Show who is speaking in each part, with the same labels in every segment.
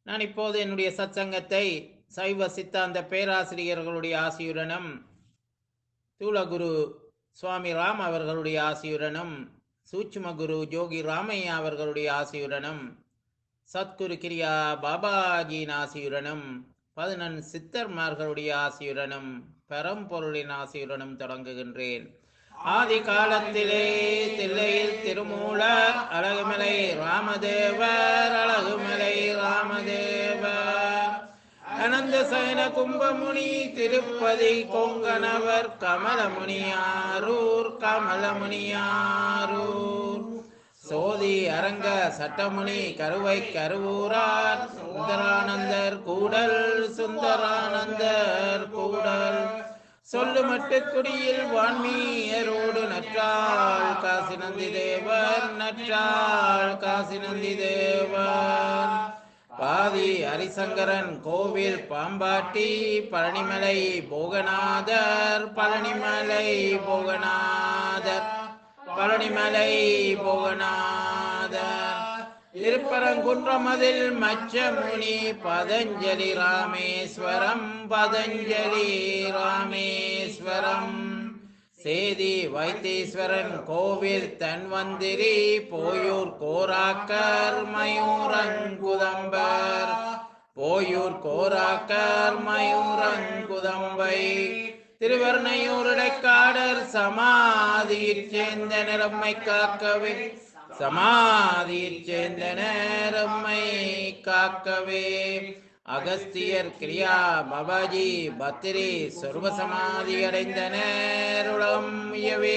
Speaker 1: நான் இப்போது என்னுடைய சத்சங்கத்தை சைவ சித்தாந்த பேராசிரியர்களுடைய ஆசியுடனும் தூளகுரு சுவாமி ராம் அவர்களுடைய ஆசியுடனும் சூட்சும குரு ஜோகி ராமையா அவர்களுடைய ஆசியுடனும் சத்குரு கிரியா பாபாஜியின் ஆசியுடனும் பதினெண் சித்தர்மார்களுடைய ஆசியுடனும் பரம்பொருளின் ஆசியுடனும் தொடங்குகின்றேன் ஆதி காலத்திலே தில்லையில் திருமூலர் அழகுமலை ராமதேவர் அழகுமலை ராமதேவர் அனந்த சயன கும்பமுனி திருப்பதி கொங்கணவர் கமலமுனியாரூர் கமலமுனியாரூர் சோதி அரங்க சட்டமுனி கருவை கருவூரார் சுந்தரானந்தர் கூடல் சுந்தரானந்தர் கூடல் சொல்லு மட்டுக்குடியில் வான்மீயரோடு நற்றாள் காசி நந்தி தேவர் நற்றாள் காசி நந்தி தேவர் பாதி ஹரிசங்கரன் கோவில் பாம்பாட்டி பழனிமலை போகநாதர் பழனிமலை போகநாதர் பழனிமலை போகநாதர் திருப்பரங்குன்றமதில் மச்சமுனி பதஞ்சலி ராமேஸ்வரம் பதஞ்சலி ராமேஸ்வரம் சேதி வைத்தீஸ்வரன் கோவில் தன்வந்திரி போயூர் கோராக்கர் மயூரங்குதம்பர் போயூர் கோராக்கர் மயூரங்குதம்பை திருவர்ணையூருடைக்காடர் சமாதியிற் சேர்ந்த நிறம்மை காக்கவே சமாதியிற் சேர்ந்த நேரம்மை காக்கவே அகஸ்தியர் கிரியா பாபாஜி பத்திரி சொர்வ சமாதி அடைந்த நேருளம் உயவே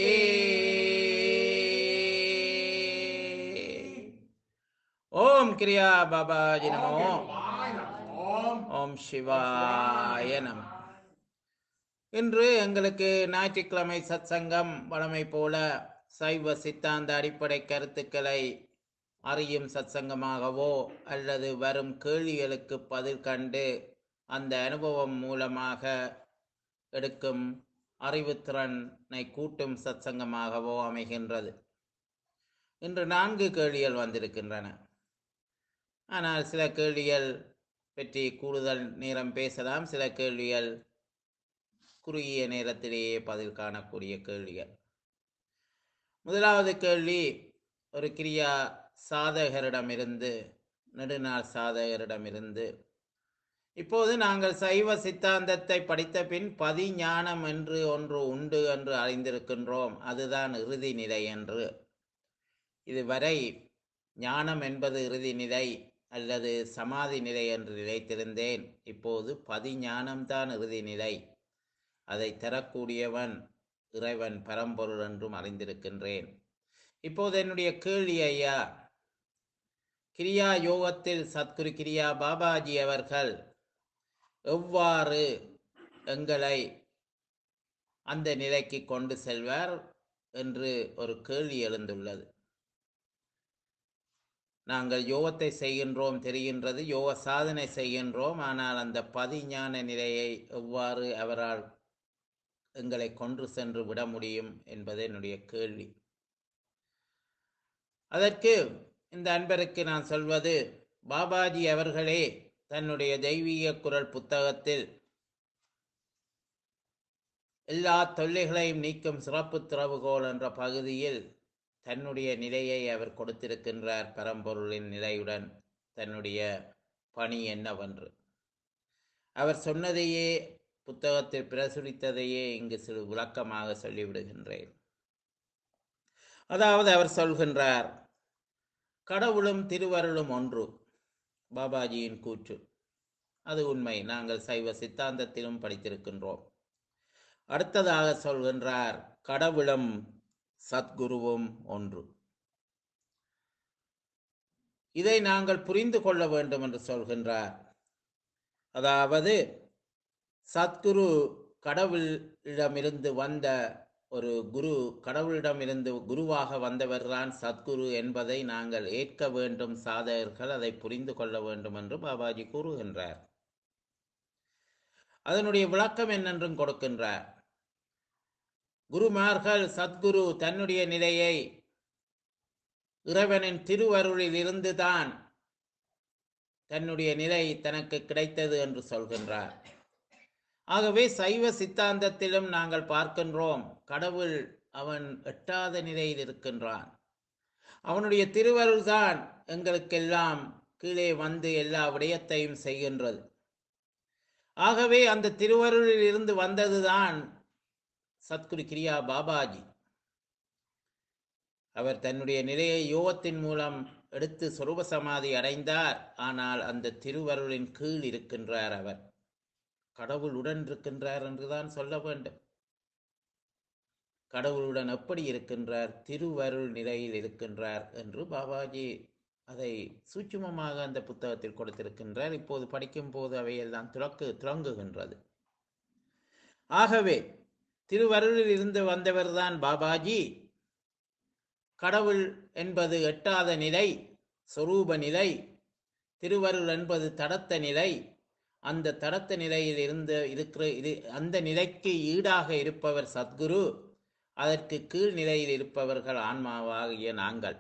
Speaker 1: ஓம் கிரியா பாபாஜி நமோ ஓம் சிவாய நம இன்று எங்களுக்கு ஞாயிற்றுக்கிழமை சத்சங்கம் வழமை போல சைவ சித்தாந்த அடிப்படை கருத்துக்களை அறியும் சத்சங்கமாகவோ அல்லது வரும் கேள்விகளுக்கு பதில் கண்டு அந்த அனுபவம் மூலமாக எடுக்கும் அறிவுத்திறனை கூட்டும் சத்சங்கமாகவோ அமைகின்றது இன்று நான்கு கேள்விகள் வந்திருக்கின்றன ஆனால் சில கேள்விகள் பற்றி கூடுதல் நேரம் பேசலாம் சில கேள்விகள் குறுகிய நேரத்திலேயே பதில் காணக்கூடிய கேள்விகள் முதலாவது கேள்வி ஒரு கிரியா சாதகரிடமிருந்து நெடுநாள் சாதகரிடமிருந்து இப்போது நாங்கள் சைவ சித்தாந்தத்தை படித்த பின் பதிஞானம் என்று ஒன்று உண்டு என்று அறிந்திருக்கின்றோம் அதுதான் இறுதி நிலை என்று இதுவரை ஞானம் என்பது இறுதி நிலை அல்லது சமாதி நிலை என்று நிலைத்திருந்தேன் இப்போது பதிஞானம்தான் இறுதி நிலை அதை தரக்கூடியவன் இறைவன் பரம்பொருள் என்றும் அறிந்திருக்கின்றேன் இப்போது என்னுடைய கேள்வி ஐயா கிரியா யோகத்தில் சத்குரு கிரியா பாபாஜி அவர்கள் எவ்வாறு எங்களை அந்த நிலைக்கு கொண்டு செல்வார் என்று ஒரு கேள்வி எழுந்துள்ளது நாங்கள் யோகத்தை செய்கின்றோம் தெரிகின்றது யோக சாதனை செய்கின்றோம் ஆனால் அந்த பதிஞான நிலையை எவ்வாறு அவரால் எங்களை கொன்று சென்று விட முடியும் என்பது என்னுடைய கேள்வி அதற்கு இந்த அன்பருக்கு நான் சொல்வது பாபாஜி அவர்களே தன்னுடைய தெய்வீக குரல் புத்தகத்தில் எல்லா தொல்லைகளையும் நீக்கும் சிறப்பு திறவுகோல் என்ற பகுதியில் தன்னுடைய நிலையை அவர் கொடுத்திருக்கின்றார் பரம்பொருளின் நிலையுடன் தன்னுடைய பணி என்னவென்று அவர் சொன்னதையே புத்தகத்தில் பிரசுரித்ததையே இங்கு சிறு விளக்கமாக சொல்லிவிடுகின்றேன் அதாவது அவர் சொல்கின்றார் கடவுளும் திருவருளும் ஒன்று பாபாஜியின் கூற்று அது உண்மை நாங்கள் சைவ சித்தாந்தத்திலும் படித்திருக்கின்றோம் அடுத்ததாக சொல்கின்றார் கடவுளும் சத்குருவும் ஒன்று இதை நாங்கள் புரிந்து கொள்ள வேண்டும் என்று சொல்கின்றார் அதாவது சத்குரு கடவுளிடமிருந்து வந்த ஒரு குரு கடவுளிடமிருந்து குருவாக வந்தவர்தான் சத்குரு என்பதை நாங்கள் ஏற்க வேண்டும் சாதகர்கள் அதை புரிந்து கொள்ள வேண்டும் என்று பாபாஜி கூறுகின்றார் அதனுடைய விளக்கம் என்னென்றும் கொடுக்கின்றார் குருமார்கள் சத்குரு தன்னுடைய நிலையை இறைவனின் திருவருளில் இருந்துதான் தன்னுடைய நிலை தனக்கு கிடைத்தது என்று சொல்கின்றார் ஆகவே சைவ சித்தாந்தத்திலும் நாங்கள் பார்க்கின்றோம் கடவுள் அவன் எட்டாத நிலையில் இருக்கின்றான் அவனுடைய திருவருள்தான் எங்களுக்கெல்லாம் கீழே வந்து எல்லா விடயத்தையும் செய்கின்றது ஆகவே அந்த திருவருளில் இருந்து வந்ததுதான் சத்குரு கிரியா பாபாஜி அவர் தன்னுடைய நிலையை யோகத்தின் மூலம் எடுத்து சொரூப சமாதி அடைந்தார் ஆனால் அந்த திருவருளின் கீழ் இருக்கின்றார் அவர் கடவுளுடன் இருக்கின்றார் என்றுதான் சொல்ல வேண்டும் கடவுளுடன் எப்படி இருக்கின்றார் திருவருள் நிலையில் இருக்கின்றார் என்று பாபாஜி அதை சூட்சுமமாக அந்த புத்தகத்தில் கொடுத்திருக்கின்றார் இப்போது படிக்கும் போது அவையெல்லாம் துறக்கு துறங்குகின்றது ஆகவே திருவருளில் இருந்து வந்தவர்தான் பாபாஜி கடவுள் என்பது எட்டாத நிலை சொரூப நிலை திருவருள் என்பது தடத்த நிலை அந்த தடத்த நிலையில் இருந்து இருக்கிற இது அந்த நிலைக்கு ஈடாக இருப்பவர் சத்குரு அதற்கு கீழ் நிலையில் இருப்பவர்கள் ஆன்மாவாகிய நாங்கள்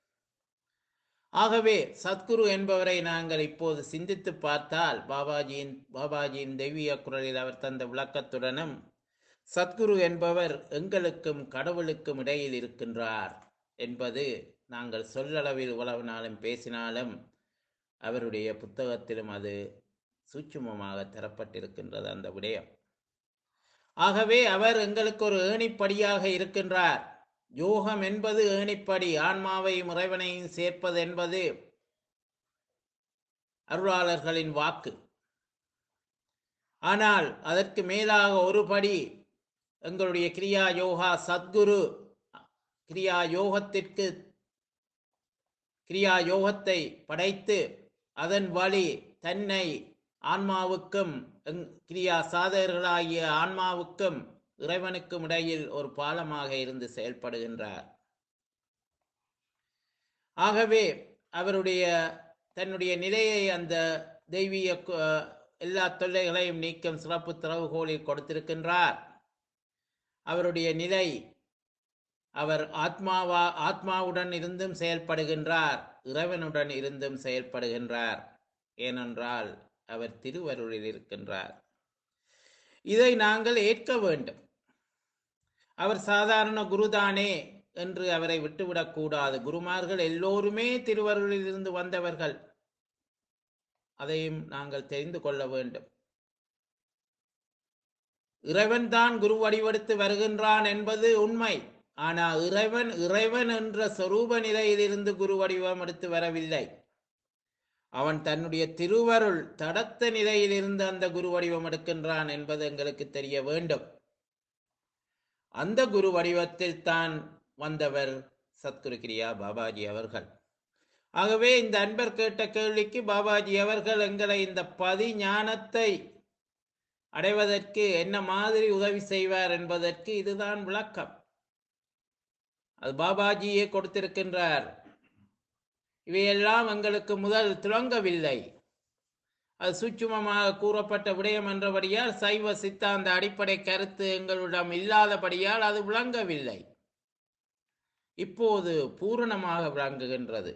Speaker 1: ஆகவே சத்குரு என்பவரை நாங்கள் இப்போது சிந்தித்து பார்த்தால் பாபாஜியின் பாபாஜியின் தெய்வீக குரலில் அவர் தந்த விளக்கத்துடனும் சத்குரு என்பவர் எங்களுக்கும் கடவுளுக்கும் இடையில் இருக்கின்றார் என்பது நாங்கள் சொல்லளவில் உழவு நாளும் பேசினாலும் அவருடைய புத்தகத்திலும் அது சூட்சுமமாக தரப்பட்டிருக்கின்றது அந்த விடயம் ஆகவே அவர் எங்களுக்கு ஒரு ஏணிப்படியாக இருக்கின்றார் யோகம் என்பது ஏணிப்படி ஆன்மாவையும் இறைவனையும் சேர்ப்பது என்பது அருளாளர்களின் வாக்கு ஆனால் அதற்கு மேலாக ஒரு படி எங்களுடைய கிரியா யோகா சத்குரு கிரியா யோகத்திற்கு கிரியா யோகத்தை படைத்து அதன் வழி தன்னை ஆன்மாவுக்கும் எங்- கிரியா சாதகர்களாகிய ஆன்மாவுக்கும் இறைவனுக்கும் இடையில் ஒரு பாலமாக இருந்து செயல்படுகின்றார் ஆகவே அவருடைய தன்னுடைய நிலையை அந்த தெய்வீக கு- எல்லா தொல்லைகளையும் நீக்கும் சிறப்பு திறவுகோலில் கொடுத்திருக்கின்றார் அவருடைய நிலை அவர் ஆத்மாவா ஆத்மாவுடன் இருந்தும் செயல்படுகின்றார் இறைவனுடன் இருந்தும் செயல்படுகின்றார் ஏனென்றால் அவர் திருவருளில் இருக்கின்றார் இதை நாங்கள் ஏற்க வேண்டும் அவர் சாதாரண குருதானே என்று அவரை விட்டுவிடக் கூடாது குருமார்கள் எல்லோருமே திருவருளில் இருந்து வந்தவர்கள் அதையும் நாங்கள் தெரிந்து கொள்ள வேண்டும் இறைவன் தான் குரு வடிவெடுத்து வருகின்றான் என்பது உண்மை ஆனால் இறைவன் இறைவன் என்ற சொரூப நிலையிலிருந்து குரு வடிவம் எடுத்து வரவில்லை அவன் தன்னுடைய திருவருள் தடத்த நிலையிலிருந்து அந்த குரு வடிவம் எடுக்கின்றான் என்பது எங்களுக்கு தெரிய வேண்டும் அந்த குரு வடிவத்தில் தான் வந்தவர் சத்குரு கிரியா பாபாஜி அவர்கள் ஆகவே இந்த அன்பர் கேட்ட கேள்விக்கு பாபாஜி அவர்கள் எங்களை இந்த பதி ஞானத்தை அடைவதற்கு என்ன மாதிரி உதவி செய்வார் என்பதற்கு இதுதான் விளக்கம் அது பாபாஜியே கொடுத்திருக்கின்றார் இவையெல்லாம் எங்களுக்கு முதல் துளங்கவில்லை அது சூட்சுமமாக கூறப்பட்ட விடயம் என்றபடியால் சைவ சித்தாந்த அடிப்படை கருத்து எங்களிடம் இல்லாதபடியால் அது விளங்கவில்லை இப்போது பூரணமாக விளங்குகின்றது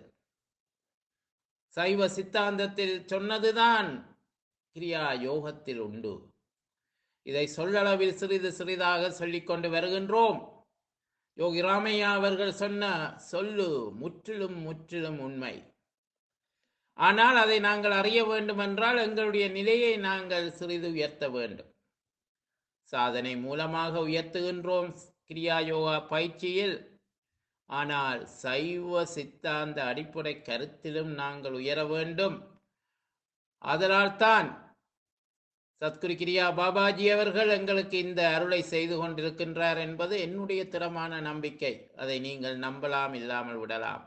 Speaker 1: சைவ சித்தாந்தத்தில் சொன்னதுதான் கிரியா யோகத்தில் உண்டு இதை சொல்லளவில் சிறிது சிறிதாக சொல்லிக்கொண்டு வருகின்றோம் யோகி ராமையா அவர்கள் சொன்ன சொல்லு முற்றிலும் முற்றிலும் உண்மை ஆனால் அதை நாங்கள் அறிய வேண்டும் என்றால் எங்களுடைய நிலையை நாங்கள் சிறிது உயர்த்த வேண்டும் சாதனை மூலமாக உயர்த்துகின்றோம் கிரியா யோகா பயிற்சியில் ஆனால் சைவ சித்தாந்த அடிப்படை கருத்திலும் நாங்கள் உயர வேண்டும் அதனால்தான் சத்குரு கிரியா பாபாஜி அவர்கள் எங்களுக்கு இந்த அருளை செய்து கொண்டிருக்கின்றார் என்பது என்னுடைய திறமான நம்பிக்கை அதை நீங்கள் நம்பலாம் இல்லாமல் விடலாம்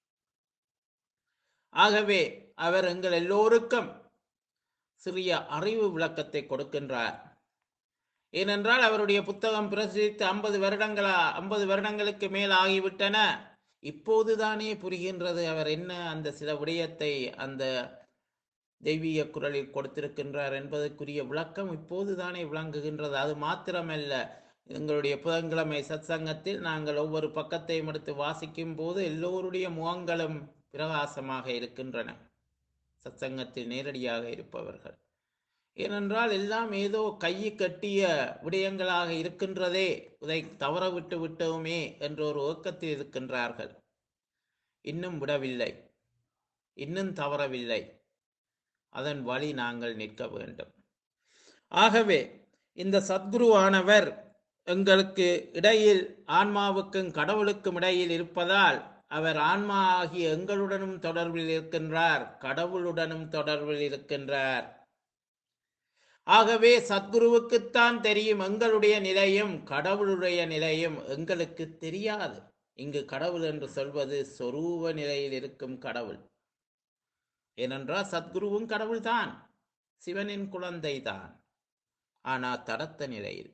Speaker 1: ஆகவே அவர் எங்கள் எல்லோருக்கும் சிறிய அறிவு விளக்கத்தை கொடுக்கின்றார் ஏனென்றால் அவருடைய புத்தகம் பிரசுரித்து ஐம்பது வருடங்களா ஐம்பது வருடங்களுக்கு மேல் ஆகிவிட்டன இப்போதுதானே புரிகின்றது அவர் என்ன அந்த சில விடயத்தை அந்த தெய்வீக குரலில் கொடுத்திருக்கின்றார் என்பதற்குரிய விளக்கம் இப்போதுதானே விளங்குகின்றது அது மாத்திரமல்ல எங்களுடைய புதன்கிழமை சத்சங்கத்தில் நாங்கள் ஒவ்வொரு பக்கத்தையும் எடுத்து வாசிக்கும் போது எல்லோருடைய முகங்களும் பிரகாசமாக இருக்கின்றன சத்சங்கத்தில் நேரடியாக இருப்பவர்கள் ஏனென்றால் எல்லாம் ஏதோ கையை கட்டிய விடயங்களாக இருக்கின்றதே இதை தவற விட்டு விட்டோமே என்ற ஒரு ஏக்கத்தில் இருக்கின்றார்கள் இன்னும் விடவில்லை இன்னும் தவறவில்லை அதன் வழி நாங்கள் நிற்க வேண்டும் ஆகவே இந்த சத்குருவானவர் எங்களுக்கு இடையில் ஆன்மாவுக்கும் கடவுளுக்கும் இடையில் இருப்பதால் அவர் ஆன்மா ஆகிய எங்களுடனும் தொடர்பில் இருக்கின்றார் கடவுளுடனும் தொடர்பில் இருக்கின்றார் ஆகவே சத்குருவுக்குத்தான் தெரியும் எங்களுடைய நிலையும் கடவுளுடைய நிலையும் எங்களுக்கு தெரியாது இங்கு கடவுள் என்று சொல்வது சொரூப நிலையில் இருக்கும் கடவுள் ஏனென்றால் சத்குருவும் கடவுள்தான் சிவனின் குழந்தை தான் ஆனால் தடத்த நிலையில்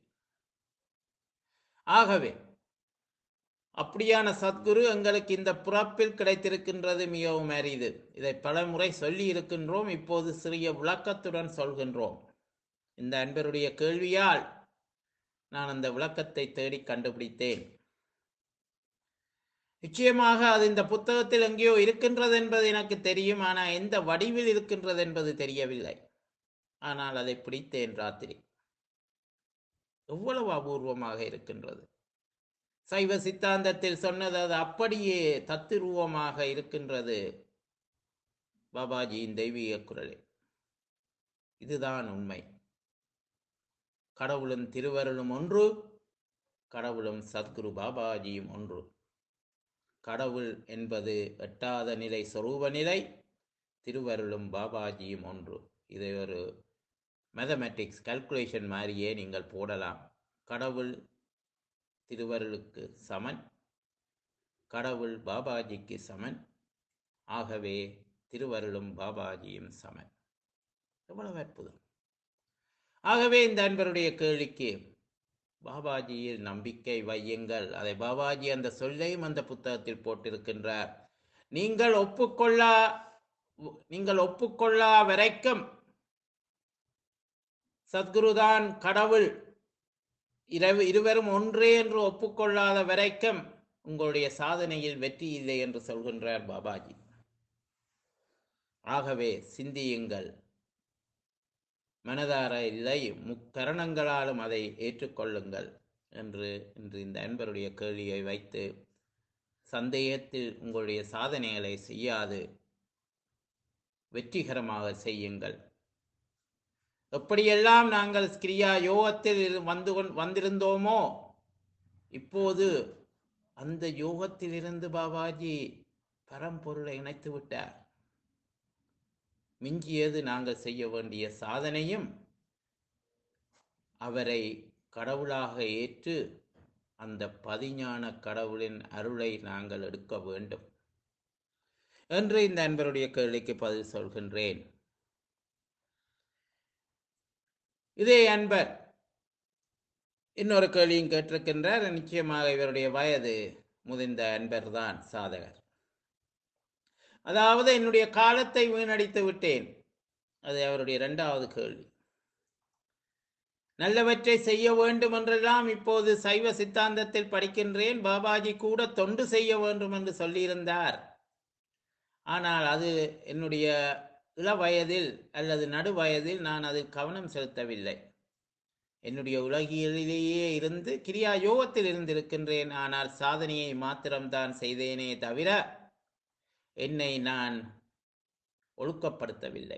Speaker 1: ஆகவே அப்படியான சத்குரு எங்களுக்கு இந்த பிறப்பில் கிடைத்திருக்கின்றது மிகவும் அரிது இதை பல முறை சொல்லி இருக்கின்றோம் இப்போது சிறிய விளக்கத்துடன் சொல்கின்றோம் இந்த அன்பருடைய கேள்வியால் நான் அந்த விளக்கத்தை தேடி கண்டுபிடித்தேன் நிச்சயமாக அது இந்த புத்தகத்தில் எங்கேயோ இருக்கின்றது என்பது எனக்கு தெரியும் ஆனால் எந்த வடிவில் இருக்கின்றது என்பது தெரியவில்லை ஆனால் அதை பிடித்தேன் ராத்திரி எவ்வளவு அபூர்வமாக இருக்கின்றது சைவ சித்தாந்தத்தில் சொன்னது அது அப்படியே தத்துருவமாக இருக்கின்றது பாபாஜியின் தெய்வீக குரலே இதுதான் உண்மை கடவுளும் திருவருளும் ஒன்று கடவுளும் சத்குரு பாபாஜியும் ஒன்று கடவுள் என்பது எட்டாத நிலை சொரூப நிலை திருவருளும் பாபாஜியும் ஒன்று இதை ஒரு மேத்தமெட்டிக்ஸ் கால்குலேஷன் மாதிரியே நீங்கள் போடலாம் கடவுள் திருவருளுக்கு சமன் கடவுள் பாபாஜிக்கு சமன் ஆகவே திருவருளும் பாபாஜியும் சமன் எவ்வளவு அற்புதம் ஆகவே இந்த அன்பருடைய கேள்விக்கு பாபாஜியில் நம்பிக்கை வையுங்கள் அதை பாபாஜி அந்த சொல்லையும் அந்த புத்தகத்தில் போட்டிருக்கின்றார் நீங்கள் ஒப்புக்கொள்ளா நீங்கள் ஒப்புக்கொள்ளா வரைக்கும் சத்குருதான் கடவுள் இரவு இருவரும் ஒன்றே என்று ஒப்புக்கொள்ளாத வரைக்கும் உங்களுடைய சாதனையில் வெற்றி இல்லை என்று சொல்கின்றார் பாபாஜி ஆகவே சிந்தியுங்கள் மனதார இல்லை முக்கரணங்களாலும் அதை ஏற்றுக்கொள்ளுங்கள் என்று இன்று இந்த அன்பருடைய கேள்வியை வைத்து சந்தேகத்தில் உங்களுடைய சாதனைகளை செய்யாது வெற்றிகரமாக செய்யுங்கள் எப்படியெல்லாம் நாங்கள் கிரியா யோகத்தில் இரு- வந்து கொண்- வந்திருந்தோமோ இப்போது அந்த யோகத்திலிருந்து பாபாஜி பரம்பொருளை இணைத்து விட்டார் மிஞ்சியது நாங்கள் செய்ய வேண்டிய சாதனையும் அவரை கடவுளாக ஏற்று அந்த பதிஞான கடவுளின் அருளை நாங்கள் எடுக்க வேண்டும் என்று இந்த அன்பருடைய கேள்விக்கு பதில் சொல்கின்றேன் இதே அன்பர் இன்னொரு கேள்வியும் கேட்டிருக்கின்றார் நிச்சயமாக இவருடைய வயது முதிர்ந்த அன்பர்தான் சாதகர் அதாவது என்னுடைய காலத்தை வீணடித்து விட்டேன் அது அவருடைய இரண்டாவது கேள்வி நல்லவற்றை செய்ய வேண்டும் என்றெல்லாம் இப்போது சைவ சித்தாந்தத்தில் படிக்கின்றேன் பாபாஜி கூட தொண்டு செய்ய வேண்டும் என்று சொல்லியிருந்தார் ஆனால் அது என்னுடைய இள வயதில் அல்லது நடு வயதில் நான் அதில் கவனம் செலுத்தவில்லை என்னுடைய உலகிலேயே இருந்து கிரியா யோகத்தில் இருந்திருக்கின்றேன் ஆனால் சாதனையை மாத்திரம்தான் செய்தேனே தவிர என்னை நான் ஒழுக்கப்படுத்தவில்லை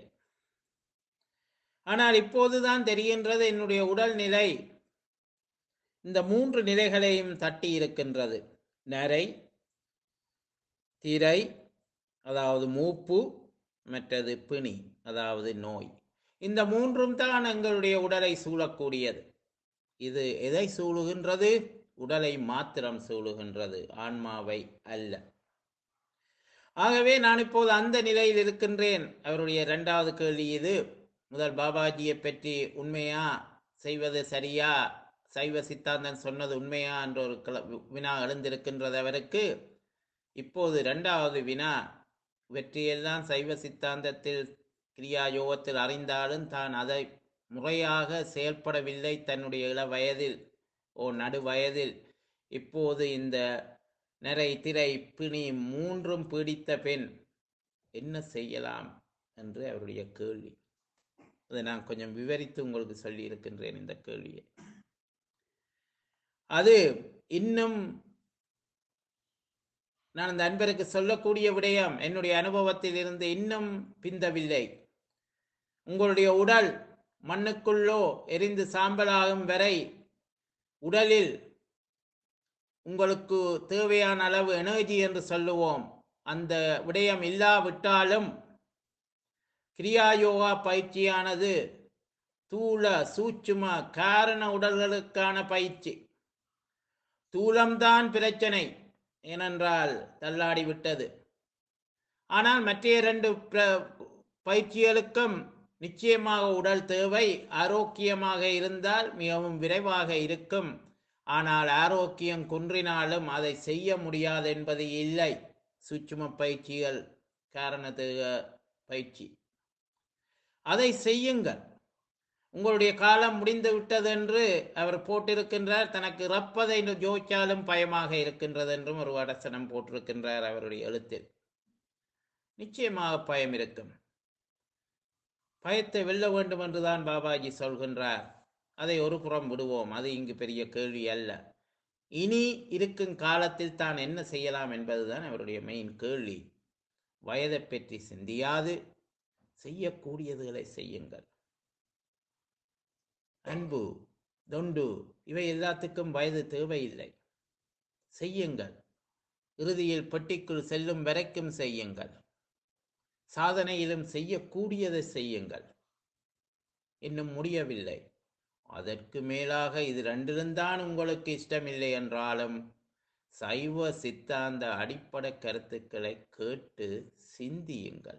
Speaker 1: ஆனால் இப்போதுதான் தெரிகின்றது என்னுடைய உடல்நிலை இந்த மூன்று நிலைகளையும் தட்டி இருக்கின்றது நரை திரை அதாவது மூப்பு மற்றது பிணி அதாவது நோய் இந்த மூன்றும் தான் எங்களுடைய உடலை சூழக்கூடியது இது எதை சூழுகின்றது உடலை மாத்திரம் சூழுகின்றது ஆன்மாவை அல்ல ஆகவே நான் இப்போது அந்த நிலையில் இருக்கின்றேன் அவருடைய இரண்டாவது கேள்வி இது முதல் பாபாஜியை பற்றி உண்மையா செய்வது சரியா சைவ சித்தாந்தன் சொன்னது உண்மையா என்ற ஒரு கிள- வினா எழுந்திருக்கின்றது அவருக்கு இப்போது இரண்டாவது வினா வெற்றியெல்லாம் சைவ சித்தாந்தத்தில் கிரியா யோகத்தில் அறிந்தாலும் தான் அதை முறையாக செயல்படவில்லை தன்னுடைய இள வயதில் ஓ நடு வயதில் இப்போது இந்த நிறை திரை பிணி மூன்றும் பீடித்த பெண் என்ன செய்யலாம் என்று அவருடைய கேள்வி அதை நான் கொஞ்சம் விவரித்து உங்களுக்கு சொல்லி இருக்கின்றேன் இந்த கேள்வியை அது இன்னும் நான் அந்த அன்பருக்கு சொல்லக்கூடிய விடயம் என்னுடைய அனுபவத்தில் இருந்து இன்னும் பிந்தவில்லை உங்களுடைய உடல் மண்ணுக்குள்ளோ எரிந்து சாம்பலாகும் வரை உடலில் உங்களுக்கு தேவையான அளவு எனர்ஜி என்று சொல்லுவோம் அந்த விடயம் இல்லாவிட்டாலும் கிரியா யோகா பயிற்சியானது தூள சூட்சும காரண உடல்களுக்கான பயிற்சி தூளம்தான் பிரச்சனை ஏனென்றால் தள்ளாடி விட்டது ஆனால் மற்ற இரண்டு பிர- பயிற்சிகளுக்கும் நிச்சயமாக உடல் தேவை ஆரோக்கியமாக இருந்தால் மிகவும் விரைவாக இருக்கும் ஆனால் ஆரோக்கியம் குன்றினாலும் அதை செய்ய முடியாது என்பது இல்லை சூட்சும பயிற்சிகள் காரணத்து பயிற்சி அதை செய்யுங்கள் உங்களுடைய காலம் முடிந்து விட்டது என்று அவர் போட்டிருக்கின்றார் தனக்கு இறப்பதை யோசிச்சாலும் பயமாக இருக்கின்றது என்றும் ஒரு வடசனம் போட்டிருக்கின்றார் அவருடைய எழுத்தில் நிச்சயமாக பயம் இருக்கும் பயத்தை வெல்ல வேண்டும் என்றுதான் பாபாஜி சொல்கின்றார் அதை ஒரு புறம் விடுவோம் அது இங்கு பெரிய கேள்வி அல்ல இனி இருக்கும் காலத்தில் தான் என்ன செய்யலாம் என்பதுதான் அவருடைய மெயின் கேள்வி வயதை பற்றி சிந்தியாது செய்யக்கூடியதுகளை செய்யுங்கள் அன்பு தொண்டு இவை எல்லாத்துக்கும் வயது தேவையில்லை செய்யுங்கள் இறுதியில் பெட்டிக்குள் செல்லும் வரைக்கும் செய்யுங்கள் சாதனையிலும் செய்யக்கூடியதை செய்யுங்கள் இன்னும் முடியவில்லை அதற்கு மேலாக இது ரெண்டிலும்தான் உங்களுக்கு இஷ்டமில்லை என்றாலும் சைவ சித்தாந்த அடிப்படை கருத்துக்களை கேட்டு சிந்தியுங்கள்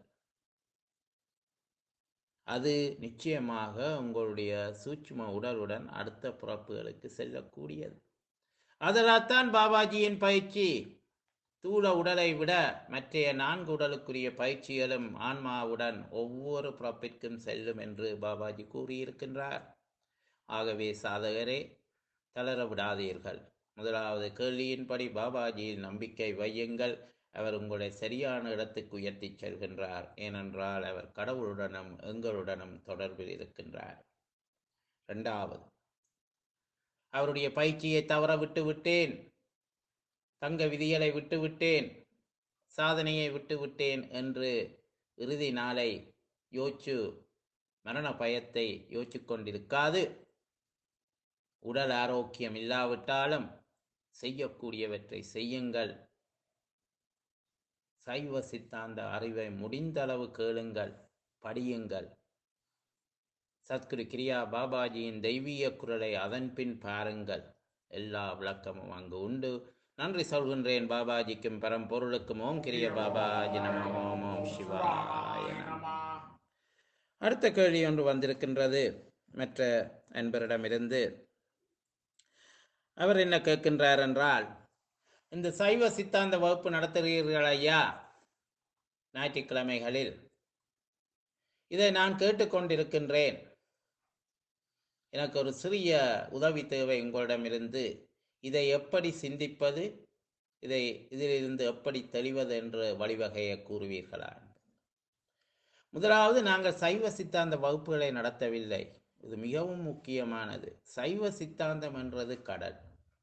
Speaker 1: அது நிச்சயமாக உங்களுடைய சூட்சும உடலுடன் அடுத்த பிறப்புகளுக்கு செல்லக்கூடியது அதனால்தான் பாபாஜியின் பயிற்சி தூள உடலை விட மற்றைய நான்கு உடலுக்குரிய பயிற்சிகளும் ஆன்மாவுடன் ஒவ்வொரு பிறப்பிற்கும் செல்லும் என்று பாபாஜி கூறியிருக்கின்றார் ஆகவே சாதகரே தளர விடாதீர்கள் முதலாவது கேள்வியின்படி பாபாஜியில் நம்பிக்கை வையுங்கள் அவர் உங்களை சரியான இடத்துக்கு உயர்த்திச் செல்கின்றார் ஏனென்றால் அவர் கடவுளுடனும் எங்களுடனும் தொடர்பில் இருக்கின்றார் இரண்டாவது அவருடைய பயிற்சியை தவற விட்டு விட்டேன் தங்க விதிகளை விட்டு விட்டேன் சாதனையை விட்டு விட்டேன் என்று இறுதி நாளை யோச்சு மரண பயத்தை யோசிச்சு கொண்டிருக்காது உடல் ஆரோக்கியம் இல்லாவிட்டாலும் செய்யக்கூடியவற்றை செய்யுங்கள் சைவ சித்தாந்த அறிவை முடிந்த அளவு கேளுங்கள் படியுங்கள் சத்குரு கிரியா பாபாஜியின் தெய்வீக குரலை அதன் பின் பாருங்கள் எல்லா விளக்கமும் அங்கு உண்டு நன்றி சொல்கின்றேன் பாபாஜிக்கும் பரம்பொருளுக்கும் ஓம் கிரிய பாபாஜி நம ஓம் ஓம் சிவாய நம அடுத்த கேள்வி ஒன்று வந்திருக்கின்றது மற்ற அன்பரிடமிருந்து அவர் என்ன கேட்கின்றார் என்றால் இந்த சைவ சித்தாந்த வகுப்பு நடத்துகிறீர்கள் ஐயா ஞாயிற்றுக்கிழமைகளில் இதை நான் கேட்டுக்கொண்டிருக்கின்றேன் எனக்கு ஒரு சிறிய உதவி தேவை உங்களிடமிருந்து இதை எப்படி சிந்திப்பது இதை இதிலிருந்து எப்படி தெளிவது என்று வழிவகையை கூறுவீர்களா முதலாவது நாங்கள் சைவ சித்தாந்த வகுப்புகளை நடத்தவில்லை இது மிகவும் முக்கியமானது சைவ சித்தாந்தம் என்றது கடல்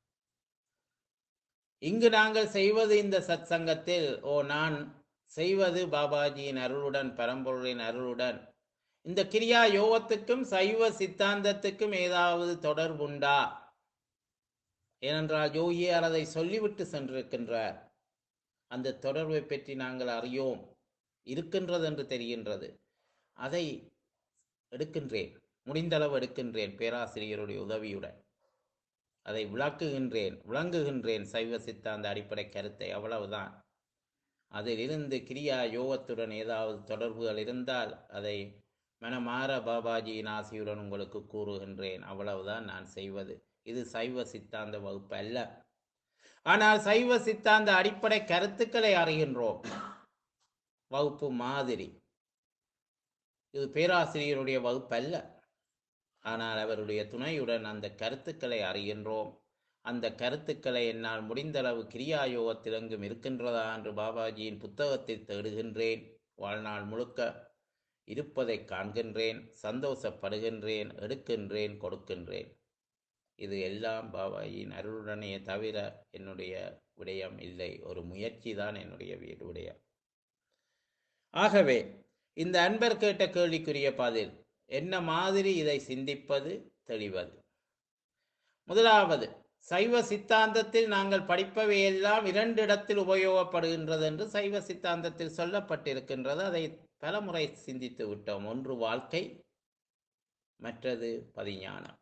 Speaker 1: இங்கு நாங்கள் செய்வது இந்த சத் சங்கத்தில் ஓ நான் செய்வது பாபாஜியின் அருளுடன் பரம்பொருளின் அருளுடன் இந்த கிரியா யோகத்துக்கும் சைவ சித்தாந்தத்துக்கும் ஏதாவது தொடர்புண்டா ஏனென்றால் யோகியார் அதை சொல்லிவிட்டு சென்றிருக்கின்றார் அந்த தொடர்பை பற்றி நாங்கள் அறியோம் இருக்கின்றது என்று தெரிகின்றது அதை எடுக்கின்றேன் முடிந்தளவு எடுக்கின்றேன் பேராசிரியருடைய உதவியுடன் அதை விளக்குகின்றேன் விளங்குகின்றேன் சைவ சித்தாந்த அடிப்படை கருத்தை அவ்வளவுதான் அதிலிருந்து கிரியா யோகத்துடன் ஏதாவது தொடர்புகள் இருந்தால் அதை மனமாற பாபாஜியின் ஆசையுடன் உங்களுக்கு கூறுகின்றேன் அவ்வளவுதான் நான் செய்வது இது சைவ சித்தாந்த வகுப்பு அல்ல ஆனால் சைவ சித்தாந்த அடிப்படை கருத்துக்களை அறிகின்றோம் வகுப்பு மாதிரி இது பேராசிரியருடைய வகுப்பு அல்ல ஆனால் அவருடைய துணையுடன் அந்த கருத்துக்களை அறிகின்றோம் அந்த கருத்துக்களை என்னால் முடிந்தளவு கிரியா யோகத்தில் எங்கும் இருக்கின்றதா என்று பாபாஜியின் புத்தகத்தில் தேடுகின்றேன் வாழ்நாள் முழுக்க இருப்பதை காண்கின்றேன் சந்தோஷப்படுகின்றேன் எடுக்கின்றேன் கொடுக்கின்றேன் இது எல்லாம் பாபாயின் அருளுடனே தவிர என்னுடைய விடயம் இல்லை ஒரு முயற்சி தான் என்னுடைய வீடு விடயம் ஆகவே இந்த அன்பர் கேட்ட கேள்விக்குரிய பதில் என்ன மாதிரி இதை சிந்திப்பது தெளிவது முதலாவது சைவ சித்தாந்தத்தில் நாங்கள் படிப்பவை எல்லாம் இரண்டு இடத்தில் உபயோகப்படுகின்றது என்று சைவ சித்தாந்தத்தில் சொல்லப்பட்டிருக்கின்றது அதை பலமுறை சிந்தித்து விட்டோம் ஒன்று வாழ்க்கை மற்றது பதிஞானம்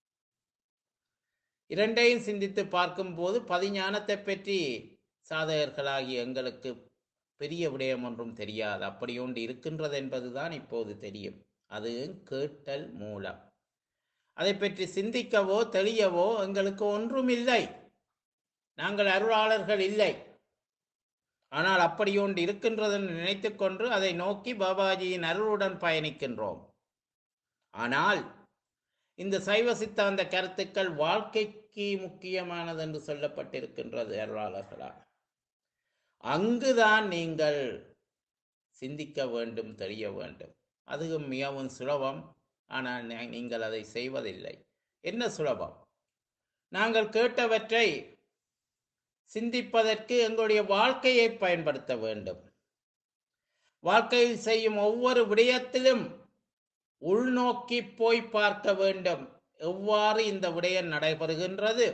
Speaker 1: இரண்டையும் சிந்தித்து பார்க்கும்போது பதிஞானத்தை பற்றி சாதகர்களாகிய எங்களுக்கு பெரிய விடயம் ஒன்றும் தெரியாது அப்படி ஒன்று இருக்கின்றது என்பதுதான் இப்போது தெரியும் அது கேட்டல் மூலம் அதை பற்றி சிந்திக்கவோ தெளியவோ எங்களுக்கு ஒன்றும் இல்லை நாங்கள் அருளாளர்கள் இல்லை ஆனால் அப்படி ஒன்று இருக்கின்றது என்று நினைத்துக்கொண்டு அதை நோக்கி பாபாஜியின் அருளுடன் பயணிக்கின்றோம் ஆனால் இந்த சைவ சித்தாந்த கருத்துக்கள் வாழ்க்கைக்கு முக்கியமானது என்று சொல்லப்பட்டிருக்கின்றது அருளாளர்களால் அங்குதான் நீங்கள் சிந்திக்க வேண்டும் தெரிய வேண்டும் அது மிகவும் சுலபம் ஆனால் நீ- நீங்கள் அதை செய்வதில்லை என்ன சுலபம் நாங்கள் கேட்டவற்றை சிந்திப்பதற்கு எங்களுடைய வாழ்க்கையை பயன்படுத்த வேண்டும் வாழ்க்கையில் செய்யும் ஒவ்வொரு விடயத்திலும் உள்நோக்கி போய் பார்க்க வேண்டும் எவ்வாறு இந்த விடயம் நடைபெறுகின்றது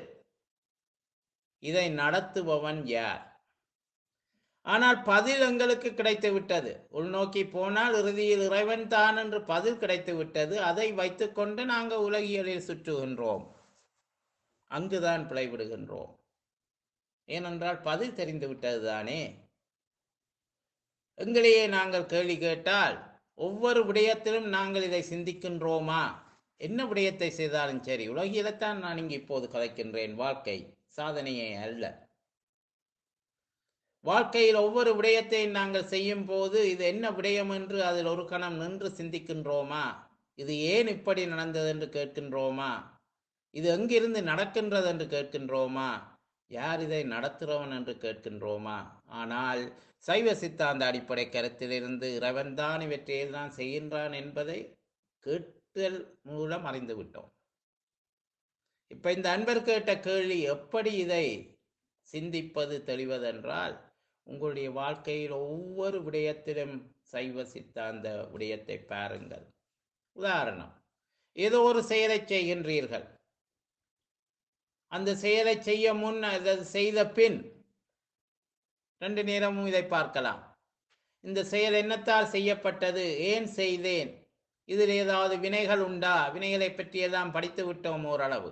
Speaker 1: இதை நடத்துபவன் யார் ஆனால் பதில் எங்களுக்கு கிடைத்து விட்டது உள்நோக்கி போனால் இறுதியில் இறைவன் தான் என்று பதில் கிடைத்து விட்டது அதை வைத்துக்கொண்டு நாங்கள் உலகியலில் சுற்றுகின்றோம் அங்குதான் பிழைவிடுகின்றோம் ஏனென்றால் பதில் தெரிந்து விட்டது தானே எங்களையே நாங்கள் கேள்வி கேட்டால் ஒவ்வொரு விடயத்திலும் நாங்கள் இதை சிந்திக்கின்றோமா என்ன விடயத்தை செய்தாலும் சரி உலகிலத்தான் நான் இங்கு இப்போது கதைக்கின்றேன் வாழ்க்கை சாதனையை அல்ல வாழ்க்கையில் ஒவ்வொரு விடயத்தையும் நாங்கள் செய்யும் போது இது என்ன விடயம் என்று அதில் ஒரு கணம் நின்று சிந்திக்கின்றோமா இது ஏன் இப்படி நடந்தது என்று கேட்கின்றோமா இது எங்கிருந்து நடக்கின்றது என்று கேட்கின்றோமா யார் இதை நடத்துகிறவன் என்று கேட்கின்றோமா ஆனால் சைவ சித்தாந்த அடிப்படை கருத்திலிருந்து இறைவன்தான் இவற்றையெல்லாம் செய்கின்றான் என்பதை கேட்டல் மூலம் அறிந்து விட்டோம் இப்ப இந்த அன்பர் கேட்ட கேள்வி எப்படி இதை சிந்திப்பது தெளிவதென்றால் உங்களுடைய வாழ்க்கையில் ஒவ்வொரு விடயத்திலும் சைவ சித்தாந்த விடயத்தை பாருங்கள் உதாரணம் ஏதோ ஒரு செயலை செய்கின்றீர்கள் அந்த செயலை செய்ய முன் அதை செய்த பின் ரெண்டு நேரமும் இதை பார்க்கலாம் இந்த செயல் என்னத்தால் செய்யப்பட்டது ஏன் செய்தேன் இதில் ஏதாவது வினைகள் உண்டா வினைகளை பற்றியெல்லாம் படித்து விட்டோம் ஓரளவு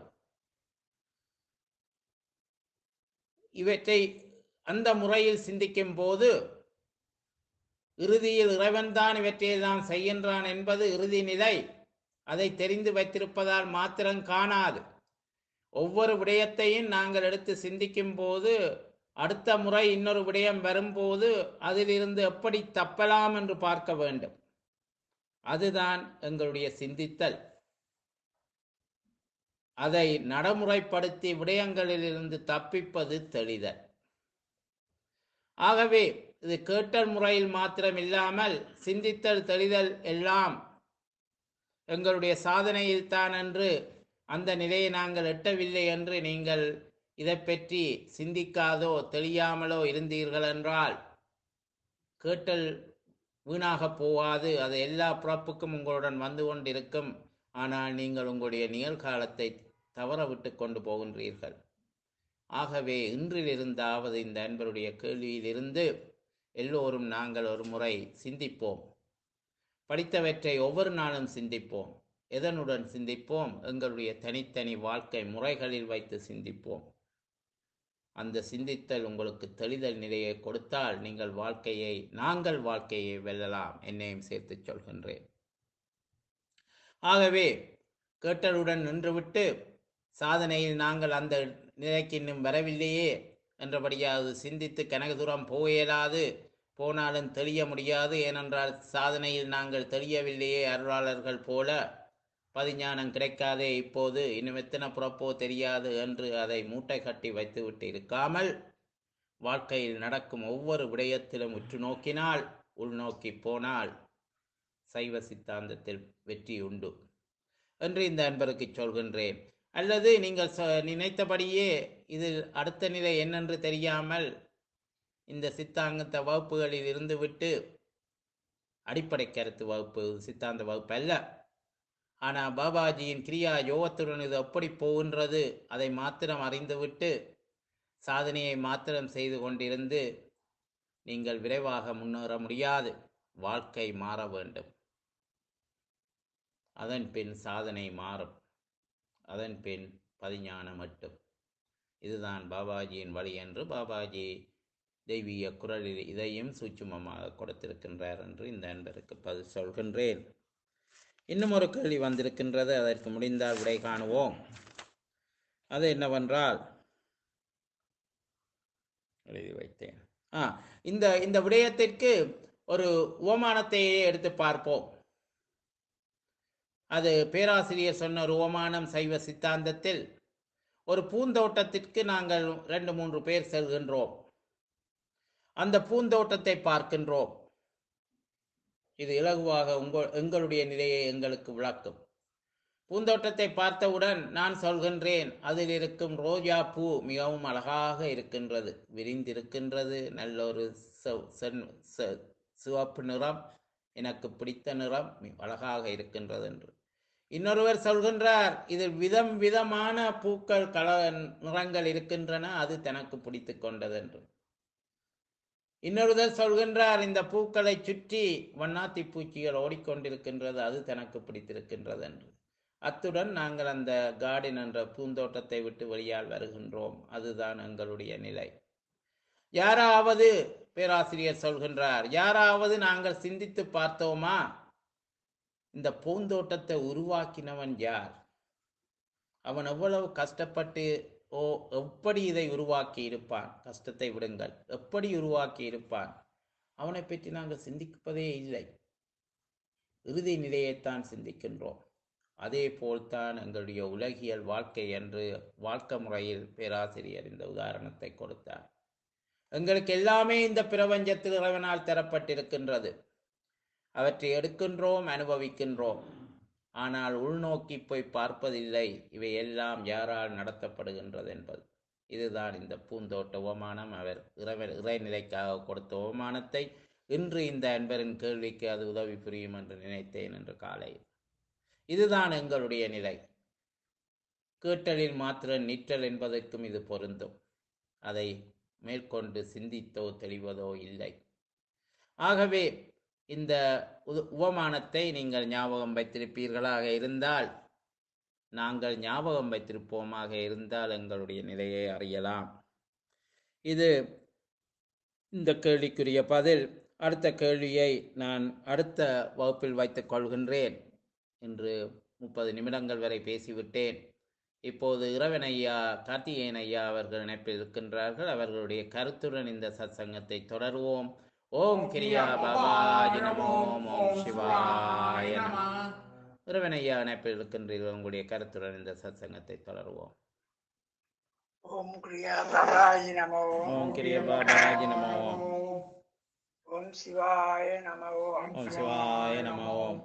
Speaker 1: இவற்றை அந்த முறையில் சிந்திக்கும் போது இறுதியில் இறைவன்தான் இவற்றையெல்லாம் செய்கின்றான் என்பது இறுதி நிலை அதை தெரிந்து வைத்திருப்பதால் மாத்திரம் காணாது ஒவ்வொரு விடயத்தையும் நாங்கள் எடுத்து சிந்திக்கும் போது அடுத்த முறை இன்னொரு விடயம் வரும்போது அதிலிருந்து எப்படி தப்பலாம் என்று பார்க்க வேண்டும் அதுதான் எங்களுடைய சிந்தித்தல் அதை நடைமுறைப்படுத்தி விடயங்களிலிருந்து தப்பிப்பது தெளிதல் ஆகவே இது கேட்டல் முறையில் மாத்திரம் இல்லாமல் சிந்தித்தல் தெளிதல் எல்லாம் எங்களுடைய சாதனையில் தான் என்று அந்த நிலையை நாங்கள் எட்டவில்லை என்று நீங்கள் இதை பற்றி சிந்திக்காதோ தெளியாமலோ இருந்தீர்கள் என்றால் கேட்டல் வீணாக போகாது அது எல்லா பிறப்புக்கும் உங்களுடன் வந்து கொண்டிருக்கும் ஆனால் நீங்கள் உங்களுடைய நிகழ்காலத்தை தவற விட்டு கொண்டு போகின்றீர்கள் ஆகவே இன்றிலிருந்தாவது இந்த அன்பருடைய கேள்வியிலிருந்து எல்லோரும் நாங்கள் ஒரு முறை சிந்திப்போம் படித்தவற்றை ஒவ்வொரு நாளும் சிந்திப்போம் எதனுடன் சிந்திப்போம் எங்களுடைய தனித்தனி வாழ்க்கை முறைகளில் வைத்து சிந்திப்போம் அந்த சிந்தித்தல் உங்களுக்கு தெளிதல் நிலையை கொடுத்தால் நீங்கள் வாழ்க்கையை நாங்கள் வாழ்க்கையை வெல்லலாம் என்னையும் சேர்த்து சொல்கின்றேன் ஆகவே கேட்டலுடன் நின்றுவிட்டு சாதனையில் நாங்கள் அந்த நிலைக்கு இன்னும் வரவில்லையே என்றபடியாவது சிந்தித்து கனக தூரம் போக இயலாது போனாலும் தெளிய முடியாது ஏனென்றால் சாதனையில் நாங்கள் தெளியவில்லையே அருளாளர்கள் போல பதிஞானம் கிடைக்காதே இப்போது இன்னும் எத்தனை புறப்போ தெரியாது என்று அதை மூட்டை கட்டி வைத்துவிட்டு இருக்காமல் வாழ்க்கையில் நடக்கும் ஒவ்வொரு விடயத்திலும் உற்று நோக்கினால் உள்நோக்கி போனால் சைவ சித்தாந்தத்தில் வெற்றி உண்டு என்று இந்த அன்பருக்கு சொல்கின்றேன் அல்லது நீங்கள் சொ- நினைத்தபடியே இதில் அடுத்த நிலை என்னென்று தெரியாமல் இந்த சித்தாங்கத்த வகுப்புகளில் இருந்து விட்டு அடிப்படை கருத்து வகுப்பு சித்தாந்த வகுப்பு அல்ல ஆனால் பாபாஜியின் கிரியா யோகத்துடன் இது எப்படி போகின்றது அதை மாத்திரம் அறிந்துவிட்டு சாதனையை மாத்திரம் செய்து கொண்டிருந்து நீங்கள் விரைவாக முன்னேற முடியாது வாழ்க்கை மாற வேண்டும் அதன் பின் சாதனை மாறும் அதன் பின் பதிஞானம் மட்டும் இதுதான் பாபாஜியின் வழி என்று பாபாஜி தெய்வீக குரலில் இதையும் சூட்சுமமாக கொடுத்திருக்கின்றார் என்று இந்த அன்பருக்கு பதில் சொல்கின்றேன் இன்னும் ஒரு கேள்வி வந்திருக்கின்றது அதற்கு முடிந்தால் விடை காணுவோம் அது என்னவென்றால் எழுதி வைத்தேன் ஆ இந்த இந்த விடயத்திற்கு ஒரு உவமானத்தையே எடுத்து பார்ப்போம் அது பேராசிரியர் சொன்ன ஒரு உவமானம் சைவ சித்தாந்தத்தில் ஒரு பூந்தோட்டத்திற்கு நாங்கள் ரெண்டு மூன்று பேர் செல்கின்றோம் அந்த பூந்தோட்டத்தை பார்க்கின்றோம் இது இலகுவாக உங்கள் எங்களுடைய நிலையை எங்களுக்கு விளக்கும் பூந்தோட்டத்தை பார்த்தவுடன் நான் சொல்கின்றேன் அதில் இருக்கும் ரோஜா பூ மிகவும் அழகாக இருக்கின்றது விரிந்திருக்கின்றது நல்ல ஒரு செவ்- சென்- செ- சிவப்பு நிறம் எனக்கு பிடித்த நிறம் மி- அழகாக இருக்கின்றது என்று இன்னொருவர் சொல்கின்றார் இதில் விதம் விதமான பூக்கள் கல நிறங்கள் இருக்கின்றன அது தனக்கு பிடித்து கொண்டது என்று இன்னொருவர் சொல்கின்றார் இந்த பூக்களை சுற்றி வண்ணாத்தி பூச்சிகள் ஓடிக்கொண்டிருக்கின்றது அது தனக்கு பிடித்திருக்கின்றது என்று அத்துடன் நாங்கள் அந்த கார்டன் என்ற பூந்தோட்டத்தை விட்டு வெளியால் வருகின்றோம் அதுதான் எங்களுடைய நிலை யாராவது பேராசிரியர் சொல்கின்றார் யாராவது நாங்கள் சிந்தித்து பார்த்தோமா இந்த பூந்தோட்டத்தை உருவாக்கினவன் யார் அவன் எவ்வளவு கஷ்டப்பட்டு ஓ எப்படி இதை உருவாக்கி இருப்பான் கஷ்டத்தை விடுங்கள் எப்படி உருவாக்கி இருப்பான் அவனை பற்றி நாங்கள் சிந்திப்பதே இல்லை இறுதி நிலையைத்தான் சிந்திக்கின்றோம் அதே போல்தான் எங்களுடைய உலகியல் வாழ்க்கை என்று வாழ்க்கை முறையில் பேராசிரியர் இந்த உதாரணத்தை கொடுத்தார் எங்களுக்கு எல்லாமே இந்த பிரபஞ்சத்தில் இறைவனால் தரப்பட்டிருக்கின்றது அவற்றை எடுக்கின்றோம் அனுபவிக்கின்றோம் ஆனால் உள்நோக்கி போய் பார்ப்பதில்லை இவை எல்லாம் யாரால் நடத்தப்படுகின்றது என்பது இதுதான் இந்த பூந்தோட்ட உவமானம் அவர் இறைவன் இறைநிலைக்காக கொடுத்த உவமானத்தை இன்று இந்த அன்பரின் கேள்விக்கு அது உதவி புரியும் என்று நினைத்தேன் என்று காலையில் இதுதான் எங்களுடைய நிலை கேட்டலில் மாத்திர நிற்றல் என்பதற்கும் இது பொருந்தும் அதை மேற்கொண்டு சிந்தித்தோ தெளிவதோ இல்லை ஆகவே இந்த உ- உவமானத்தை நீங்கள் ஞாபகம் வைத்திருப்பீர்களாக இருந்தால் நாங்கள் ஞாபகம் வைத்திருப்போமாக இருந்தால் எங்களுடைய நிலையை அறியலாம் இது இந்த கேள்விக்குரிய பதில் அடுத்த கேள்வியை நான் அடுத்த வகுப்பில் வைத்துக் கொள்கின்றேன் இன்று முப்பது நிமிடங்கள் வரை பேசிவிட்டேன் இப்போது இறைவன் ஐயா கார்த்திகேயன் ஐயா அவர்கள் இணைப்பில் இருக்கின்றார்கள் அவர்களுடைய கருத்துடன் இந்த சத்சங்கத்தை தொடருவோம் ஓம் கிரியா பாபாஜி நமோ ஓம் சிவாய நம இறைவன் ஐயா இணைப்பில் இருக்கின்றீர்கள் உங்களுடைய கருத்துடன் இந்த சத்சங்கத்தை தொடருவோம்
Speaker 2: ஓம் கிரியா பாபாஜி நமோ
Speaker 1: ஓம் கிரியா பாபாஜி நமோ
Speaker 2: ஓம் சிவாய நமோ
Speaker 1: ஓம் சிவாய நம ஓம்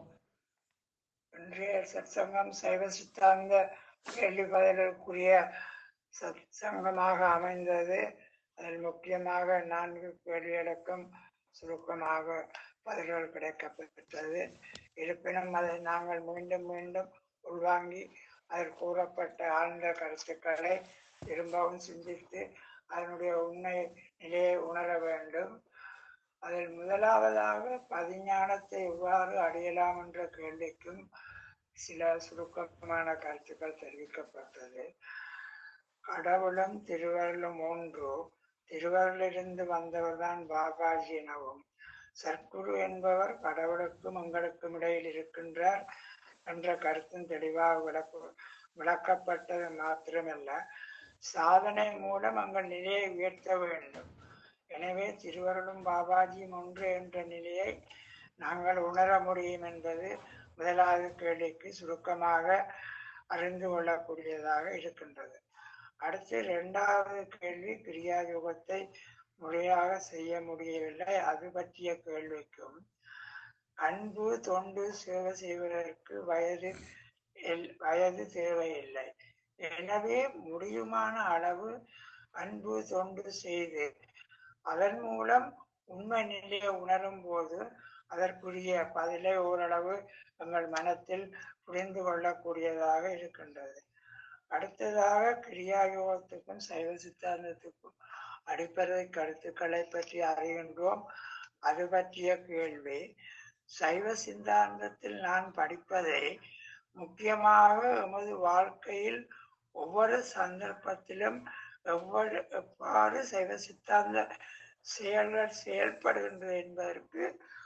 Speaker 2: இன்றைய சத்சங்கம் சைவ சித்தாந்த கேள்வி பதிலுக்குரிய சத்சங்கமாக அமைந்தது அதில் முக்கியமாக நான்கு கேள்விகளுக்கும் சுருக்கமாக பதில்கள் கிடைக்கப்பெற்றது இருப்பினும் அதை நாங்கள் மீண்டும் மீண்டும் உள்வாங்கி அதில் கூறப்பட்ட ஆழ்ந்த கருத்துக்களை திரும்பவும் சிந்தித்து அதனுடைய உண்மை நிலையை உணர வேண்டும் அதில் முதலாவதாக பதிஞானத்தை எவ்வாறு அடையலாம் என்ற கேள்விக்கும் சில சுருக்கமான கருத்துக்கள் தெரிவிக்கப்பட்டது கடவுளும் திருவருளும் ஒன்று திருவருளிலிருந்து வந்தவர்தான் பாபாஜி எனவும் சர்க்குரு என்பவர் கடவுளுக்கும் எங்களுக்கும் இடையில் இருக்கின்றார் என்ற கருத்தும் தெளிவாக விளக்கு விளக்கப்பட்டது மாத்திரமல்ல சாதனை மூலம் எங்கள் நிலையை உயர்த்த வேண்டும் எனவே திருவருளும் பாபாஜியும் ஒன்று என்ற நிலையை நாங்கள் உணர முடியும் என்பது முதலாவது கேள்விக்கு சுருக்கமாக அறிந்து கொள்ளக்கூடியதாக இருக்கின்றது அடுத்து இரண்டாவது கேள்வி கிரியா யோகத்தை முறையாக செய்ய முடியவில்லை அது பற்றிய கேள்விக்கும் அன்பு தொண்டு சேவை செய்வதற்கு வயது எல்- வயது தேவையில்லை எனவே முடியுமான அளவு அன்பு தொண்டு செய்து அதன் மூலம் உண்மை நிலையை உணரும் போது அதற்குரிய பதிலை ஓரளவு எங்கள் மனத்தில் புரிந்து கொள்ளக்கூடியதாக இருக்கின்றது அடுத்ததாக கிரியாயோகத்துக்கும் சைவ சித்தாந்தத்துக்கும் அடிப்படை கருத்துக்களை பற்றி அறிகின்றோம் அது பற்றிய கேள்வி சைவ சித்தாந்தத்தில் நான் படிப்பதை முக்கியமாக எமது வாழ்க்கையில் ஒவ்வொரு சந்தர்ப்பத்திலும் எவ்வளவு எவ்வாறு சைவ சித்தாந்த செயல்கள் செயல்படுகின்றது என்பதற்கு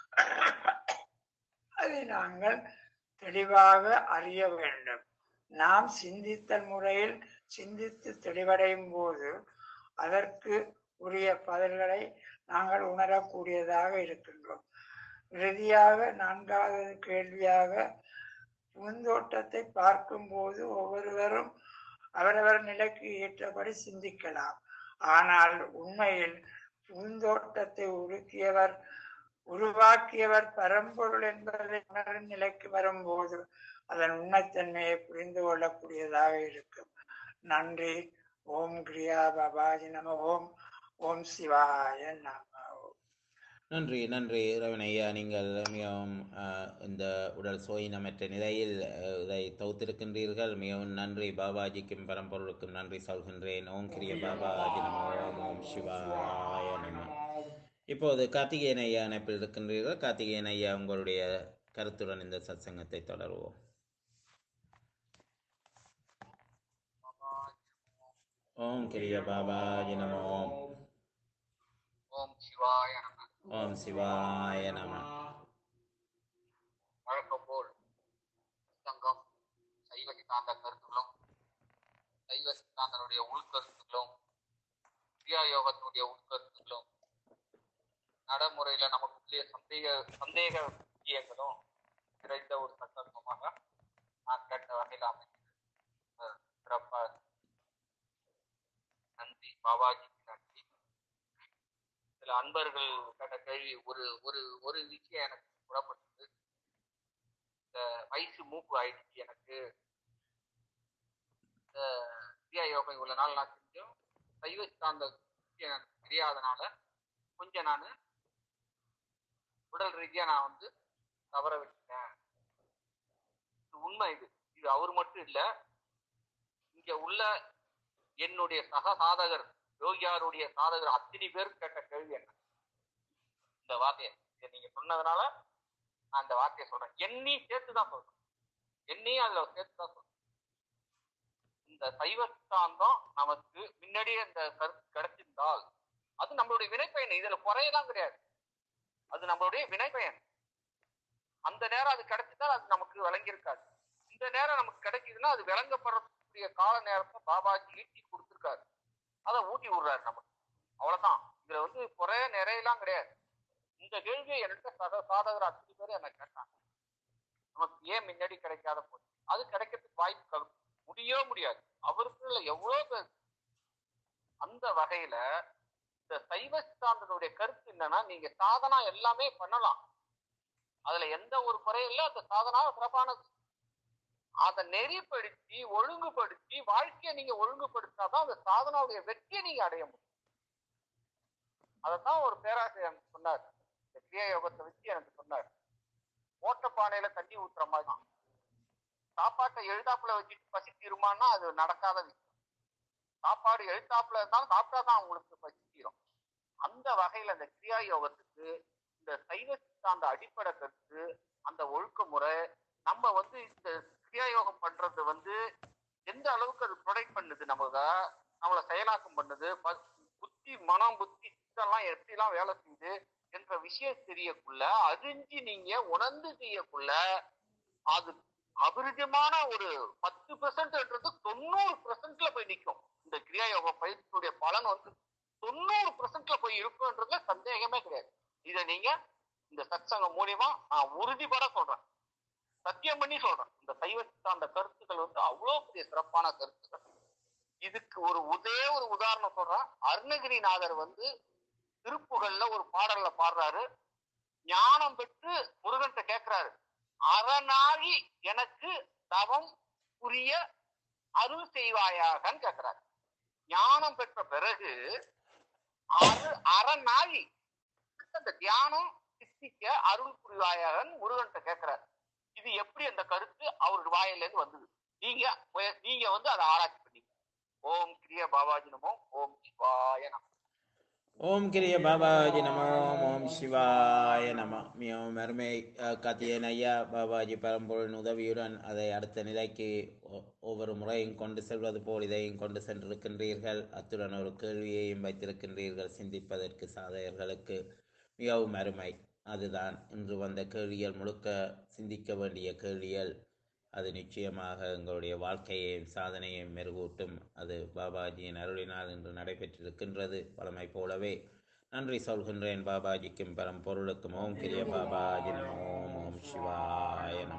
Speaker 2: அதை நாங்கள் தெளிவாக அறிய வேண்டும் நாம் சிந்தித்தல் முறையில் சிந்தித்து தெளிவடையும் போது அதற்கு உரிய பதில்களை நாங்கள் உணரக்கூடியதாக இருக்கின்றோம் இறுதியாக நான்காவது கேள்வியாக பூந்தோட்டத்தை பார்க்கும்போது ஒவ்வொருவரும் அவரவர் நிலைக்கு ஏற்றபடி சிந்திக்கலாம் ஆனால் உண்மையில் பூந்தோட்டத்தை உருக்கியவர் உருவாக்கியவர் பரம்பொருள் என்பதை உணரும் நிலைக்கு வரும்போது அதன் உண்மைத்தன்மையை புரிந்து கொள்ளக்கூடியதாக இருக்கும் நன்றி ஓம் கிரியா பாபாஜி நம ஓம் ஓம் சிவாய நம
Speaker 1: நன்றி நன்றி ரவணையா நீங்கள் மிகவும் அஹ், இந்த உடல் சோயினமற்ற நிலையில் அஹ், இதை தொகுத்திருக்கின்றீர்கள் மிகவும் நன்றி பாபாஜிக்கும் பரம்பொருளுக்கும் நன்றி சொல்கின்றேன் ஓம் கிரிய பாபாஜி நம ஓம் ஓம் சிவாய நம இப்போது கார்த்திகேயன் ஐயா இணைப்பில் இருக்கின்றீர்கள் கார்த்திகேயன் ஐயா உங்களுடைய கருத்துடன் இந்த சத்சங்கத்தை தொடருவோம் ஓம் கிரிய பாபாஜி நம ஓம்
Speaker 3: ஓம் சிவாய நம
Speaker 1: ஓம் சிவாய நம
Speaker 3: வழக்கம் போல் சங்கம் சைவ சித்தாந்த கருத்துக்களும் சைவ சித்தாந்தனுடைய உள்கருத்துக்களும் கிரியா யோகத்தினுடைய உள்கருத்துக்களும் நடைமுறையில நமக்குள்ளே சந்தேக சந்தேக விஷயங்களும் கிடைத்த ஒரு சந்தர்ப்பமாக நான் கேட்ட வகையில் அமைந்தது அஹ் சிறப்பா நன்றி பாபாஜிக்கு நன்றி சில அன்பர்கள் கேட்ட கேள்வி ஒரு ஒரு ஒரு விஷயம் எனக்கு புறப்பட்டது இந்த வயசு மூப்பு ஆயிடுச்சு எனக்கு இந்த கிரியா யோகம் இவ்வளவு நாள் நான் செஞ்சோம் சைவ சித்தாந்த விஷயம் எனக்கு தெரியாதனால கொஞ்சம் நான் உடல் ரீதியா நான் வந்து தவற விட்டுட்டேன் இது உண்மை இது இது அவர் மட்டும் இல்ல இங்க உள்ள என்னுடைய சக சாதகர் யோகியாருடைய சாதகர் அத்தனை பேர் கேட்ட கேள்வி என்ன இந்த வார்த்தையை இதை நீங்க சொன்னதுனால நான் அந்த வார்த்தையை சொல்றேன் எண்ணி சேர்த்து தான் சொல்றேன் எண்ணியும் அதுல சேர்த்து தான் சொல்றேன் இந்த சைவ சித்தாந்தம் நமக்கு முன்னாடியே இந்த கருத்து கிடைச்சிருந்தால் அது நம்மளுடைய வினைப்பயன் இதுல குறையெல்லாம் கிடையாது அது நம்மளுடைய வினைப்பயன் அந்த நேரம் அது கிடைச்சிருந்தால் அது நமக்கு விளங்கியிருக்காது இந்த நேரம் நமக்கு கிடைக்குதுன்னா அது விளங்கப்படக்கூடிய கால நேரத்தை பாபாஜி ஈட்டி கொடுத்துருக்காரு அதை ஊட்டி விடுறாரு நமக்கு அவ்வளவுதான் இதுல வந்து குறைய நிறையெல்லாம் கிடையாது இந்த கேள்வியை என்கிட்ட சக சாதகர் அத்தனை பேர் என்ன கேட்டாங்க நமக்கு ஏன் முன்னாடி கிடைக்காத போச்சு அது கிடைக்கிறதுக்கு வாய்ப்பு கம்மி. முடியவே முடியாது அவருக்கு இல்ல எவ்வளவு பேர் அந்த வகையில இந்த சைவ சித்தாந்தனுடைய கருத்து என்னன்னா நீங்க சாதனா எல்லாமே பண்ணலாம் அதுல எந்த ஒரு குறையும் இல்லை அந்த சாதனா சிறப்பானது அதை நெறிப்படுத்தி ஒழுங்குபடுத்தி வாழ்க்கையை நீங்க ஒழுங்குபடுத்தினாதான் அந்த சாதனாவுடைய வெற்றியை நீங்க அடைய முடியும் அதைத்தான் ஒரு பேராசிரியர் எனக்கு சொன்னார் இந்த கிரியா யோகத்தை வச்சு எனக்கு சொன்னார் ஓட்டப்பானையில தண்ணி ஊத்துற மாதிரி தான் சாப்பாட்டை எழுதாப்புல வச்சுட்டு பசி தீருமானா அது நடக்காத விஷயம் சாப்பாடு எழுத்தாப்புல இருந்தாலும் சாப்பிட்டா தான் உங்களுக்கு பசி தீரும் அந்த வகையில இந்த கிரியா யோகத்துக்கு இந்த சைவ சித்தாந்த அடிப்படை கருத்து அந்த ஒழுக்க நம்ம வந்து இந்த கிரியா யோகம் பண்றது வந்து எந்த அளவுக்கு அது ப்ரொடெக்ட் பண்ணுது நமக்கு நம்மளை செயலாக்கம் பண்ணுது ப- புத்தி மனம் புத்தி சித்தெல்லாம் எப்படிலாம் வேலை செய்யுது என்ற விஷயம் தெரியக்குள்ள அறிஞ்சு நீங்க உணர்ந்து செய்யக்குள்ள அது அபிருஜமான ஒரு பத்து பெர்சன்ட்ன்றது தொண்ணூறு பெர்சன்ட்ல போய் நிற்கும் இந்த கிரியா யோக பயிற்சியுடைய பலன் வந்து தொண்ணூறு பெர்சன்ட்ல போய் இருக்கும்ன்றதுல சந்தேகமே கிடையாது இதை நீங்க இந்த சத்சங்கம் மூலியமா நான் உறுதிப்பட சொல்றேன் சத்தியம் பண்ணி சொல்றேன் இந்த சைவ சித்தாந்த கருத்துக்கள் வந்து அவ்வளவு பெரிய சிறப்பான கருத்துக்கள் இதுக்கு ஒரு ஒரே ஒரு உதாரணம் சொல்றேன் அருணகிரிநாதர் வந்து திருப்புகள்ல ஒரு பாடல்ல பாடுறாரு ஞானம் பெற்று முருகன்கிட்ட கேட்கிறாரு அறநாழி எனக்கு தவம் புரிய அருள் செய்வாயாகன்னு கேட்கிறாரு ஞானம் பெற்ற பிறகு அரு அறநாழி அந்த தியானம் சித்திக்க அருள் புரிவாயாகன்னு முருகன்கிட்ட கேட்கிறாரு இது எப்படி அந்த கருத்து அவருடைய வாயில இருந்து வந்தது நீங்க முய- நீங்க வந்து அதை ஆராய்ச்சி பண்ணீங்க ஓம் கிரிய பாபாஜி நமோ ஓம் சிவாய நமோ
Speaker 1: ஓம் கிரிய பாபாஜி நமோ ஓம் சிவாய நம மிகவும் அருமை அஹ், கார்த்திகேயன் ஐயா பாபாஜி பரம்பொருளின் உதவியுடன் அதை அடுத்த நிலைக்கு ஒ- ஒவ்வொரு முறையும் கொண்டு செல்வது போல் இதையும் கொண்டு சென்றிருக்கின்றீர்கள் அத்துடன் ஒரு கேள்வியையும் வைத்திருக்கின்றீர்கள் சிந்திப்பதற்கு சாதகர்களுக்கு மிகவும் அருமை அதுதான் இன்று வந்த கேள்விகள் முழுக்க சிந்திக்க வேண்டிய கேள்விகள் அது நிச்சயமாக எங்களுடைய வாழ்க்கையையும் சாதனையையும் மெருகூட்டும் அது பாபாஜியின் அருளினால் இன்று நடைபெற்றிருக்கின்றது வழமை போலவே நன்றி சொல்கின்றேன் பாபாஜிக்கும் பரம்பொருளுக்கும் ஓம் கிரிய பாபாஜி நமோ ஓம் ஓம் சிவாய நம